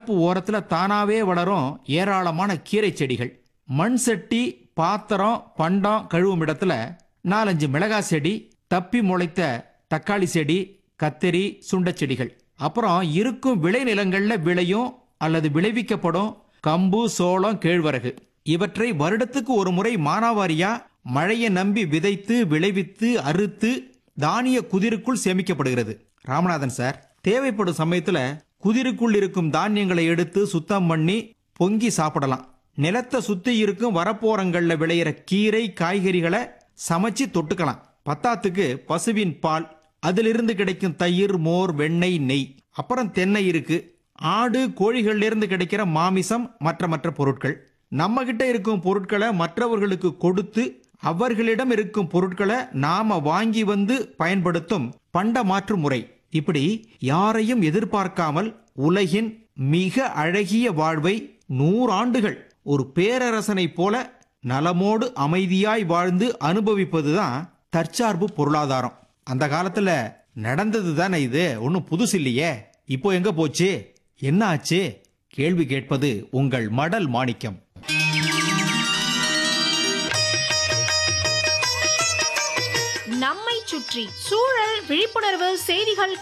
வரப்பு ஓரத்துல தானாவே வளரும் ஏராளமான கீரை செடிகள் மண் சட்டி பாத்திரம் பண்டம் கழுவும் இடத்துல நாலஞ்சு மிளகாய் செடி தப்பி முளைத்த தக்காளி செடி கத்தரி சுண்டச் செடிகள் அப்புறம் இருக்கும் விளைநிலங்கள்ல விளையும் அல்லது விளைவிக்கப்படும் கம்பு சோளம் கேழ்வரகு இவற்றை வருடத்துக்கு ஒரு முறை மானாவாரியா மழையை நம்பி விதைத்து விளைவித்து அறுத்து தானிய குதிருக்குள் சேமிக்கப்படுகிறது ராமநாதன் சார் தேவைப்படும் சமயத்துல குதிருக்குள் இருக்கும் தானியங்களை எடுத்து சுத்தம் பண்ணி பொங்கி சாப்பிடலாம் நிலத்தை சுத்தி இருக்கும் வரப்போரங்கள்ல விளையிற கீரை காய்கறிகளை சமைச்சு தொட்டுக்கலாம் பத்தாத்துக்கு பசுவின் பால் அதிலிருந்து கிடைக்கும் தயிர் மோர் வெண்ணெய் நெய் அப்புறம் தென்னை இருக்கு ஆடு கோழிகள்ல இருந்து கிடைக்கிற மாமிசம் மற்ற மற்ற பொருட்கள் நம்ம கிட்ட இருக்கும் பொருட்களை மற்றவர்களுக்கு கொடுத்து அவர்களிடம் இருக்கும் பொருட்களை நாம வாங்கி வந்து பயன்படுத்தும் பண்ட மாற்று முறை இப்படி யாரையும் எதிர்பார்க்காமல் உலகின் மிக அழகிய வாழ்வை நூறாண்டுகள் ஒரு பேரரசனைப் போல நலமோடு அமைதியாய் வாழ்ந்து அனுபவிப்பதுதான் தற்சார்பு பொருளாதாரம் அந்த காலத்துல நடந்தது தானே இது ஒன்றும் புதுசு இல்லையே இப்போ எங்க போச்சு என்ன ஆச்சு கேள்வி கேட்பது உங்கள் மடல் மாணிக்கம் நம்மை சுற்றி சூழல் விழிப்புணர்வு செய்திகள்